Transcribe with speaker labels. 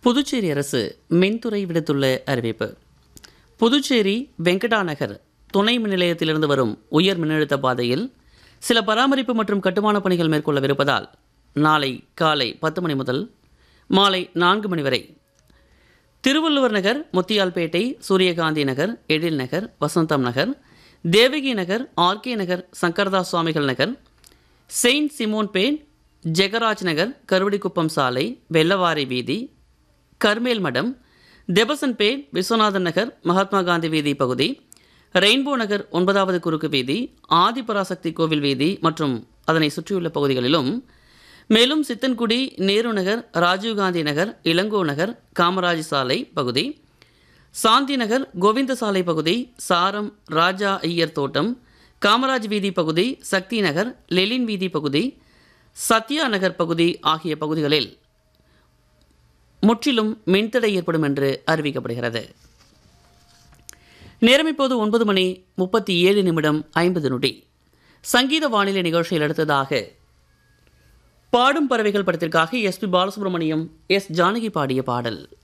Speaker 1: புதுச்சேரி அரசு மின்துறை விடுத்துள்ள அறிவிப்பு புதுச்சேரி வெங்கடா நகர் துணை மின் நிலையத்திலிருந்து வரும் உயர் மின்னழுத்த பாதையில் சில பராமரிப்பு மற்றும் கட்டுமான பணிகள் மேற்கொள்ளவிருப்பதால் நாளை காலை பத்து மணி முதல் மாலை நான்கு மணி வரை திருவள்ளுவர் நகர் முத்தியால்பேட்டை சூரியகாந்தி நகர் எழில் நகர் வசந்தம் நகர் தேவகி நகர் ஆர்கே நகர் சங்கர்தாஸ் சுவாமிகள் நகர் செயின்ட் சிமோன் பேட் ஜெகராஜ் நகர் கருவடிக்குப்பம் சாலை வெள்ளவாரி வீதி கர்மேல் மடம் தெபசன்பேட் விஸ்வநாதன் நகர் மகாத்மா காந்தி வீதி பகுதி ரெயின்போ நகர் ஒன்பதாவது குறுக்கு வீதி ஆதிபராசக்தி கோவில் வீதி மற்றும் அதனை சுற்றியுள்ள பகுதிகளிலும் மேலும் சித்தன்குடி நேரு நகர் ராஜீவ்காந்தி நகர் இளங்கோ நகர் காமராஜ் சாலை பகுதி சாந்தி நகர் கோவிந்த சாலை பகுதி சாரம் ராஜா ஐயர் தோட்டம் காமராஜ் வீதி பகுதி சக்தி நகர் லெலின் வீதி பகுதி சத்யா நகர் பகுதி ஆகிய பகுதிகளில் முற்றிலும் மின்தடை ஏற்படும் என்று அறிவிக்கப்படுகிறது நேரம் இப்போது ஒன்பது மணி முப்பத்தி ஏழு நிமிடம் ஐம்பது நொடி சங்கீத வானிலை நிகழ்ச்சியில் அடுத்ததாக பாடும் பறவைகள் படத்திற்காக எஸ்பி பாலசுப்ரமணியம் எஸ் ஜானகி பாடிய பாடல்